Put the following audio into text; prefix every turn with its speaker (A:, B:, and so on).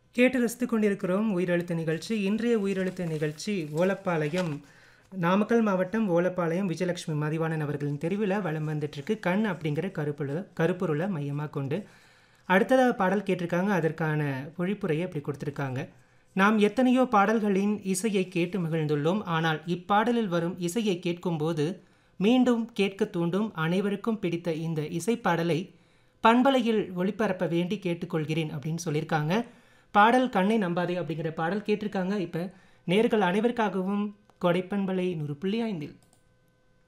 A: கேட்டு ரசித்துக் கொண்டிருக்கிறோம் உயிரெழுத்து நிகழ்ச்சி இன்றைய உயிரெழுத்து நிகழ்ச்சி ஓலப்பாளையம் நாமக்கல் மாவட்டம் ஓலப்பாளையம் விஜயலட்சுமி மதிவாணன் அவர்களின் தெருவில் வலம் வந்துட்டுருக்கு கண் அப்படிங்கிற கருப்புல கருப்பொருளை மையமாக கொண்டு அடுத்ததாக பாடல் கேட்டிருக்காங்க அதற்கான பொழிப்புரையை அப்படி கொடுத்துருக்காங்க நாம் எத்தனையோ பாடல்களின் இசையை கேட்டு மகிழ்ந்துள்ளோம் ஆனால் இப்பாடலில் வரும் இசையை கேட்கும்போது மீண்டும் கேட்க தூண்டும் அனைவருக்கும் பிடித்த இந்த இசைப்பாடலை பண்பலையில் ஒளிபரப்ப வேண்டி கேட்டுக்கொள்கிறேன் அப்படின்னு சொல்லியிருக்காங்க பாடல் கண்ணை நம்பாதே அப்படிங்கிற பாடல் கேட்டிருக்காங்க இப்போ நேர்கள் அனைவருக்காகவும் கொடைப்பண்பலை நூறு புள்ளி ஐந்தில்